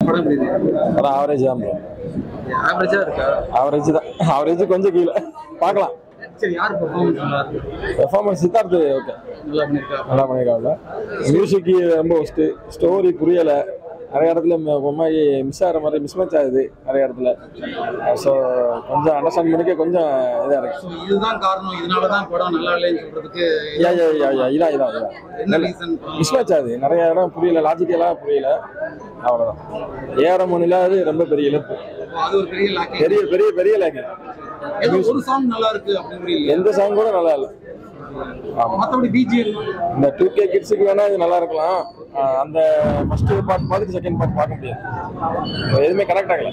படம் எப்படி இருக்கு படம் ஆவரேஜ் தான் ப்ரோ ஆவரேஜா இருக்கா ஆவரேஜ் தான் ஆவரேஜ் கொஞ்சம் கீழே பார்க்கலாம் சரி யார் பெர்ஃபார்மன்ஸ் நல்லா இருக்கு பெர்ஃபார்மன்ஸ் சித்தார்த்து ஓகே நல்லா பண்ணிருக்கா நல்லா பண்ணியிருக்காங்க மியூசிக்கு ரொம்ப ஒஸ்ட்டு ஸ்டோரி புரியலை நிறைய இடத்துல ம- ஒரு மாதிரி மிஸ் ஆகிற மாதிரி மிஸ் மேட்ச் ஆகுது நிறைய இடத்துல ஸோ கொஞ்சம் அண்டர்ஸ்டாண்ட் பண்ணிக்க கொஞ்சம் இதாக இருக்கு ஸோ இதுதான் காரணம் இதனால தான் படம் நல்லா இல்லைன்னு சொல்றதுக்கு யா யா யா யா இதான் இதான் இதான் என்ன ரீசன் மிஸ் மேட்ச் ஆகுது நிறைய இடம் புரியல லாஜிக்கலாக புரியல அவ்வளோதான் ஏற மணிலாவது ரொம்ப பெரிய இழப்பு அது ஒரு பெரிய லாக்கிங் பெரிய பெரிய பெரிய லேக்கு ஏதோ ஒரு சாங் நல்லா இருக்கு அப்படிங்கிறீங்க எந்த சாங் கூட நல்லா இல்லை ஆமாம் மற்றபடி பிஜிஎம் இந்த டூ கே கிட்ஸுக்கு வேணா இது நல்லா இருக்கலாம் ஆஹ் அந்த ஃபர்ஸ்ட் பார்ட் பார்த்துட்டு செகண்ட் பார்ட் பார்க்க முடியாது எதுவுமே கனெக்ட் ஆகல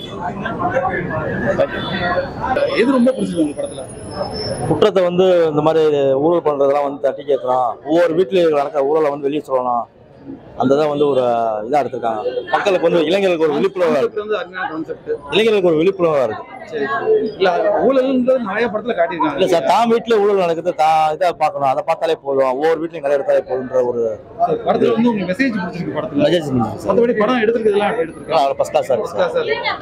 Thank you. எது ரொம்ப பிடிச்சது உங்க படத்துல குற்றத்தை வந்து இந்த மாதிரி ஊழல் பண்றதெல்லாம் வந்து தட்டி கேட்கலாம் ஒவ்வொரு வீட்லயும் நடக்கிற ஊழலை வந்து வெளியே சொல்லலாம் அந்த இதை வந்து ஒரு இதா எடுத்திருக்காங்க மக்களுக்கு வந்து இளைஞர்களுக்கு ஒரு விழிப்புணர்வா இருக்கு Concept வந்து அருமையான கான்செப்ட் இளைஞர்களுக்கு ஒரு விழிப்புணர்வா இருக்கு சரி இல்ல ஊழல்ன்றது நிறைய படத்துல இல்ல காட்டியிருக்காங்க சார் தான் வீட்டுல ஊழல் நடக்குது தான் இதை பார்க்கணும் அதை பார்த்தாலே போதும் ஒவ்வொரு வீட்லயும் கடை எடுத்தாலே போதுன்ற ஒரு சரி, படத்துல வந்து உங்களுக்கு மெசேஜ் பிடிச்சிருக்கு படத்துல மெசேஜ் மற்றபடி படம் எடுத்துருக்கிறதுலாம் எப்படி எடுத்துருக்காங்க ஃபர்ஸ்ட் கிளாஸ் சார்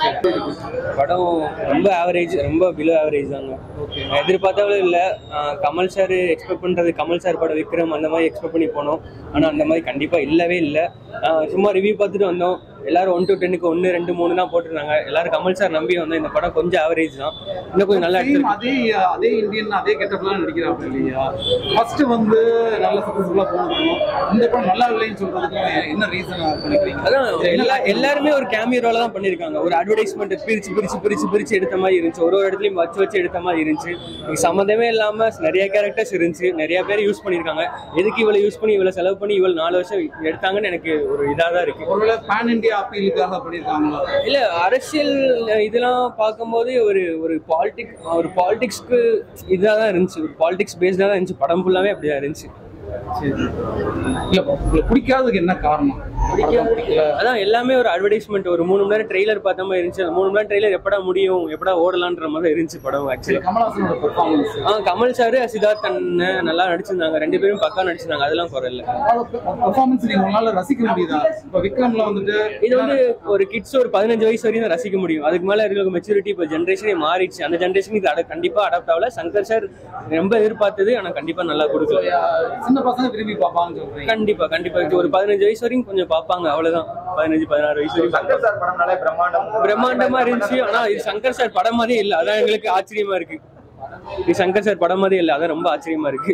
சார் படம் ரொம்ப ஆவரேஜ் ரொம்ப பிலோ ஆவரேஜ் தாங்க எதிர்பார்த்தாலும் இல்லை கமல் சார் எக்ஸ்பெக்ட் பண்ணுறது கமல் சார் படம் விக்ரம் அந்த மாதிரி எக்ஸ்பெக்ட் பண்ணி போனோம் ஆனால் அந்த மாதிரி கண்டிப்பாக இல்லவே இல்லை சும்மா ரிவ்யூ பார்த்துட்டு வந்தோம் எல்லாரும் ஒன் டு டென்னுக்கு ஒன்று ரெண்டு மூணு தான் போட்டிருந்தாங்க எல்லாரும் கமல் சார் நம்பி வந்தோம் இந்த படம் கொஞ்சம் ஆவரேஜ் தான் இன்னும் கொஞ்சம் நல்லா Same எடுத்துருக்கு அதே அதே இந்தியன் அதே கெட்டப்லாம் நடிக்கிறாங்க இல்லையா ஃபர்ஸ்ட் வந்து நல்ல சக்சஸ்ஃபுல்லா போகணும் இந்த படம் நல்லா இல்லைன்னு சொல்றதுக்கு என்ன ரீசன் பண்ணிக்கிறீங்க அதான் எல்லா எல்லாருமே ஒரு கேமியோ ரோல தான் பண்ணிருக்காங்க ஒரு அட்வர்டைஸ்மெண்ட் பிரிச்சு பிரிச்சு பிரிச்சு பிரிச்சு எடுத்த மாதிரி இருந்துச்சு ஒரு ஒரு இடத்துலயும் வச்சு வச்சு எடுத்த மாதிரி இருந்துச்சு இதுக்கு சம்மந்தமே இல்லாம நிறைய கேரக்டர்ஸ் இருந்துச்சு நிறைய பேர் யூஸ் பண்ணிருக்காங்க எதுக்கு இவ்வளவு யூஸ் பண்ணி இவ்வளவு செலவு பண்ணி இவ்வளவு நாலு வருஷம் எடுத்தாங்கன்னு எனக்கு ஒரு இதா தான் இருக்கு ஒருவேளை பேன் இந்தியா அப்பீலுக்காக பண்ணியிருக்காங்களா இல்ல அரசியல் இதெல்லாம் பார்க்கும்போது ஒரு ஒரு பாலிடிக் ஒரு பாலிடிக்ஸ்க்கு இதாக தான் இருந்துச்சு ஒரு பாலிடிக்ஸ் பேஸ்டாக தான் இருந்துச்சு படம் ஃபுல்லாவே அப்படிதான் இருந்துச்சு சரி இல்ல உங்களுக்கு பிடிக்காததுக்கு என்ன காரணம் படம் பிடிக்கல அதான் எல்லாமே ஒரு அட்வர்டைஸ்மெண்ட் ஒரு மூணு மணி நேரம் ட்ரெய்லர் பார்த்த மாதிரி இருந்துச்சு அந்த மூணு மணி நேரம் ட்ரெய்லர் எப்படா முடியும் எப்படா ஓடலான்ற மாதிரி தான் இருந்துச்சு படம் சரி ஆக்சுவலி கமல்ஹாசனோட பெர்ஃபார்மன்ஸ் ஆ கமல் சார் சித்தார்த் அண்ணன் நல்லா நடிச்சிருந்தாங்க ரெண்டு பேரும் பக்கா நடிச்சிருந்தாங்க அதெல்லாம் குறை இல்லை பெர்ஃபார்மன்ஸ் நீங்க உங்களால ரசிக்க முடியுதா இப்ப விக்ரம்ல வந்துட்டு இது வந்து ஒரு கிட்ஸ் ஒரு பதினஞ்சு வயசு வரையும் தான் ரசிக்க முடியும் அதுக்கு மேல இருக்க மெச்சூரிட்டி இப்போ ஜென்ரேஷனே மாறிடுச்சு அந்த ஜென்ரேஷனுக்கு இது அட- கண்டிப்பா அடாப்ட் ஆகல சங்கர் சார் ரொம்ப எதிர்பார்த்தது ஆனா கண்டிப்பா நல்லா கொடுக்கல சின்ன பசங்க விரும்பி பார்ப்பாங்கன்னு சொல்றீங்க கண்டிப்பா கண்டிப்பா இது ஒரு பதினஞ்சு வயசு வரையும் கொஞ்சம் பார்ப்பாங்க அவ்வளவுதான் பதினஞ்சு பதினாறு வயசு வரையும் பார்ப்பாங்க. சார் படம்னாலே பிரம்மாண்டம் பிரம்மாண்டமா இருந்துச்சு ஆனா இது சங்கர் சார் படம் மாதிரியே இல்ல அதான் எங்களுக்கு ஆச்சரியமா இருக்கு இது சங்கர் சார் படம் மாதிரியே இல்ல அதான் ரொம்ப ஆச்சரியமா இருக்கு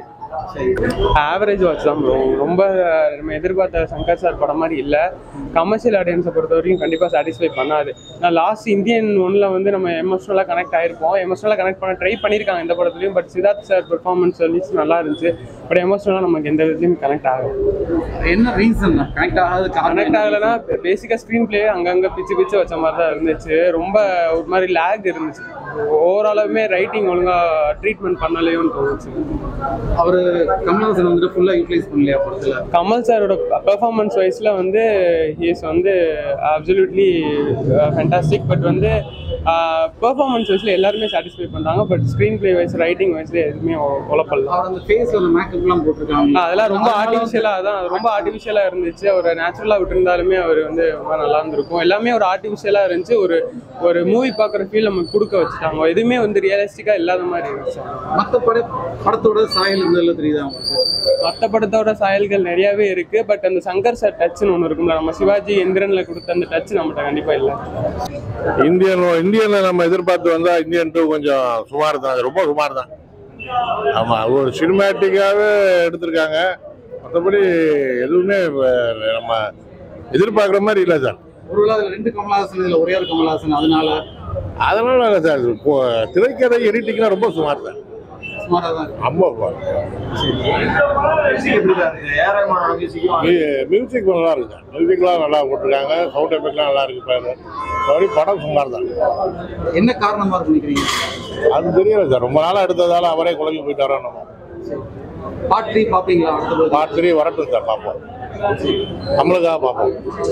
ஆவரேஜ் வாட்ச் தான் ப்ரோ ரொம்ப நம்ம எதிர்பார்த்த சங்கர் சார் படம் மாதிரி இல்லை கமர்ஷியல் ஆடியன்ஸை பொறுத்த வரைக்கும் கண்டிப்பாக சாட்டிஸ்ஃபை பண்ணாது நான் லாஸ்ட் இந்தியன் ஒன்ல வந்து நம்ம எமோஷனலாக கனெக்ட் ஆயிருப்போம் எமோஷனலாக கனெக்ட் பண்ண ட்ரை பண்ணியிருக்காங்க இந்த படத்துலையும் பட் சித்தார்த் சார் பெர்ஃபார்மன்ஸ் சொல்லிச்சு நல்லா இருந்துச்சு பட் எமோஷனலாக நமக்கு எந்த விதத்துலையும் கனெக்ட் ஆகும் என்ன ரீசன் கனெக்ட் ஆகாத கனெக்ட் ஆகலைன்னா பேசிக்காக ஸ்க்ரீன் பிளே அங்கங்கே பிச்சு பிச்சு வச்ச மாதிரி தான் இருந்துச்சு ரொம்ப ஒரு மாதிரி லேக் இருந்துச்சு ஓவராலாகவே ரைட்டிங் ஒழுங்காக ட்ரீட்மெண்ட் பண்ணலையோன்னு தோணுச்சு அவரு கமல்ஹாசன் வந்துட்டு ஃபுல்லா யூட்டிலைஸ் பண்ணலையா படத்துல கமல் சாரோட பெர்ஃபார்மன்ஸ் வைஸில் வந்து ஹீஸ் வந்து அப்சல்யூட்லி ஃபேண்டாஸ்டிக் பட் வந்து பெர்ஃபார்மன்ஸ் வைஸில் எல்லாருமே சாட்டிஸ்ஃபை பண்ணுறாங்க but screenplay wise writing வைஸில் எதுவுமே உழப்பல அவர் அந்த ஃபேஸ்ல அந்த மேக்கப் எல்லாம் போட்டிருக்காங்க அதெல்லாம் ரொம்ப ஆர்டிஃபிஷியலாக தான் அது ரொம்ப ஆர்டிஃபிஷியலாக இருந்துச்சு அவர் நேச்சுரலாக விட்டுருந்தாலுமே அவர் வந்து ரொம்ப நல்லா இருந்திருக்கும் எல்லாமே ஒரு ஆர்டிஃபிஷியலாக இருந்துச்சு ஒரு ஒரு மூவி பார்க்குற ஃபீல் நமக்கு கொடுக்க வச்சுட்டாங்க எதுவுமே வந்து ரியலிஸ்டிக்காக இல்லாத மாதிரி இருந்துச்சு மத்த பட படத்தோட சாயல் இருந்ததுல தெரியுதா உங்களுக்கு மற்ற படத்தோட சாயல்கள் நிறையவே இருக்கு பட் அந்த சங்கர் சார் டச்னு ஒன்று இருக்கும்ல நம்ம சிவாஜி எந்திரன்ல கொடுத்த அந்த டச் நம்மகிட்ட கண்டிப்பா இல்லை இந்தியன் இந்தியன்ல நம்ம எதிர்பார்த்து வந்தா இந்தியன் டூ கொஞ்சம் சுமார் தான் அது ரொம்ப சுமார் தான் ஆமா அது ஒரு சினிமேட்டிக்காவே எடுத்திருக்காங்க மற்றபடி எதுவுமே அஹ், நம்ம எதிர்பார்க்குற மாதிரி இல்லை சார் ஒருவேளை அதுல ரெண்டு கமல்ஹாசன் இதுல ஒரே ஒரு கமல்ஹாசன் அதனால அதனால இல்லை சார் இது இப்போ திரைக்கதை எடிட்டிங்லாம் ரொம்ப சுமார் தான் சுமாரா தான் இருக்கு. ரொம்ப மியூசிக்கும் மியூசிக் நல்லா இருக்கு சார் மியூசிக்லாம் நல்லா போட்டிருக்காங்க சவுண்ட் எஃபெக்ட்லாம் நல்லா இருக்கு பாரு மற்றபடி படம் சுமார் தான் என்ன காரணமா இருக்கு நினைக்கிறீங்க அது தெரியல சார் ரொம்ப நாளாக எடுத்ததால அவரே குழம்பு போயிட்டாரோ நம்ம பார்ட் த்ரீ பாப்பீங்களா அடுத்த பார்ட் த்ரீ வரட்டும் சார் பார்ப்போம் நம்மளுக்காக பார்ப்போம்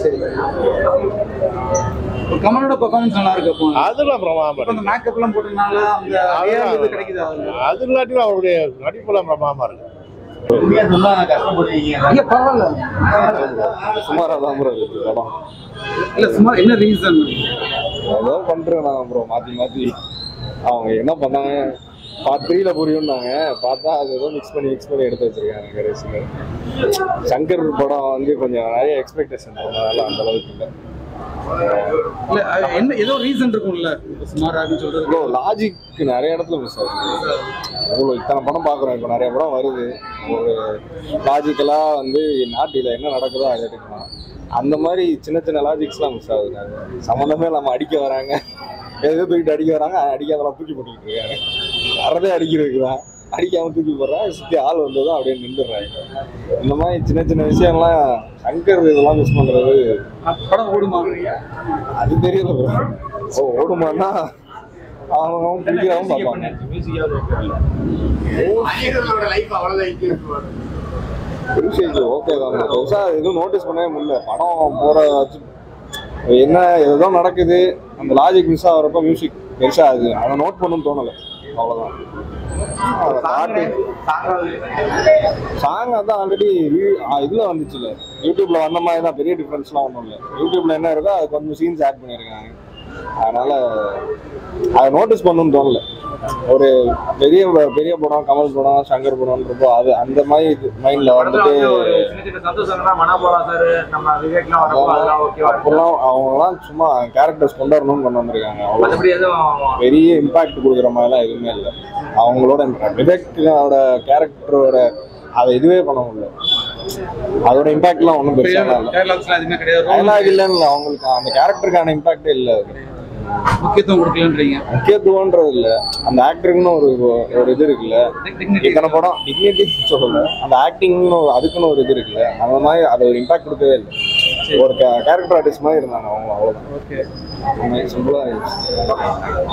கமலோட பெர்ஃபார்மன்ஸ் நல்லா இருக்கு அப்போ அதெல்லாம் பிரமாதம் இப்ப அந்த மேக்கப் எல்லாம் போட்டனால அந்த real இது கிடைக்குது அதுல அது இல்லாட்டியும் அவருடைய நடிப்பெல்லாம் பிரமாதமா இருக்கு உண்மையா சொன்னா கஷ்டப்படுவீங்க ஐயா பரவாயில்ல சுமாராக தான் ப்ரோ இருக்கு படம் இல்ல சும்மா என்ன ரீசன் ஏதோ பண்ணுறேன் நான் ப்ரோ மாற்றி மாற்றி அவங்க என்ன பண்ணாங்க பார்ட் த்ரீல புரியும்னாங்க பார்த்தா அது ஏதோ மிக்ஸ் பண்ணி மிக்ஸ் பண்ணி எடுத்து வச்சிருக்காங்க கடைசியில் சங்கர் படம் வந்து கொஞ்சம் நிறைய எக்ஸ்பெக்டேஷன் அதனால அந்த அளவுக்கு இல்லை இல்ல அது என்ன ஏதோ ரீசன் இருக்கும்ல இப்ப சுமாராகுன்னு சொல்றது ப்ரோ லாஜிக் நிறைய இடத்துல மிஸ் ஆகுது இவ்வளோ இத்தனை படம் பார்க்குறோம் இப்போ நிறைய படம் வருது ஒரு லாஜிக்கலாக வந்து நாட்டில் என்ன நடக்குதோ அதை எடுக்கலாம் அந்த மாதிரி சின்ன சின்ன லாஜிக்ஸ்லாம் மிஸ் ஆகுது சம்மந்தமே நம்ம அடிக்க வராங்க எதோ தூக்கிட்டு அடிக்க வராங்க அடிக்காதெல்லாம் தூக்கி போட்டுக்கிட்டு இருக்காங்க வரதே அடிக்கிறதுக்கு தான் அடிக்காம தூக்கி போடுறாங்க சுற்றி ஆள் வந்ததும் அப்படியே நின்றுடுறாங்க இந்த மாதிரி சின்ன சின்ன விஷயம்லாம் சங்கர் இதெல்லாம் மிஸ் பண்ணுறது படம் ஓடுமா அது தெரியல bro. ஓ ஓடுமான்னா அவங்க அவங்க பிடிக்கிறவங்க பார்ப்பாங்க லைஃப் அவ்வளவுதான் மியூசிக் ஓகே தான் பெருசா எதுவும் நோட்டீஸ் பண்ணவே முடியல படம் போற வச்சு என்ன ஏதோ நடக்குது அந்த லாஜிக் மிஸ் ஆகிறப்ப மியூசிக் பெருசா அது அதை நோட் பண்ணணும்னு தோணல அவ்வளவுதான் பாட்டு சாங் அதான் ஆல்ரெடி இதுல வந்துச்சுல யூடியூப்ல வந்த மாதிரி தான் பெரிய டிஃபரன்ஸ்லாம் ஒன்றும் இல்லை யூடியூப்ல என்ன இருக்கோ அது கொஞ்சம் சீன்ஸ் ஆட் பண்ணியிருக்காங்க அதனால அதை நோட்டீஸ் பண்ணணும்னு தோணல ஒரு பெரிய பெரிய படம் கமல் படம் சங்கர் படம்ன்றப்போ அது அந்த மாதிரி மைண்ட்ல வந்துட்டு சின்ன சின்ன சந்தோஷம்னா மனோபலா சார் நம்ம விவேக்லாம் வரப்போ அதெல்லாம் ஓகேவா இருக்கு அப்பெல்லாம் அவங்கலாம் சும்மா கேரக்டர்ஸ் கொண்டு வரணும்னு கொண்டு வந்திருக்காங்க அவ்வளோ மற்றபடி எதுவும் பெரிய இம்பாக்ட் கொடுக்குற மாதிரிலாம் எதுவுமே இல்லை அவங்களோட விவேக்கோட கேரக்டரோட அதை இதுவே பண்ண முடியல அதோட இம்பாக்ட்லாம் ஒன்றும் பெருசாலாம் இல்லை டயலாக்ஸ்லாம் எதுவுமே கிடையாது டைலாக் இல்லைன்னு இல்லை அவங்களுக்கு அந்த கேரக்டருக்கான இம்பாக்டே இல்லை அது முக்கியத்துவம் கொடுக்கலன்றீங்க முக்கியத்துவம்ன்றது இல்லை அந்த ஆக்டருக்குன்னு ஒரு ஒரு இது இருக்குல்ல Dignity. இத்தனை படம் டிக்னிட்டி சொல்லல அந்த ஆக்டிங்னு அதுக்குன்னு ஒரு இது இருக்குல்ல அந்த மாதிரி அது ஒரு இம்பாக்ட் கொடுக்கவே இல்லை ஒரு கேரக்டர் ஆர்டிஸ்ட் மாதிரி இருந்தாங்க அவங்க அவ்வளோதான் ஓகே சிம்பிளாக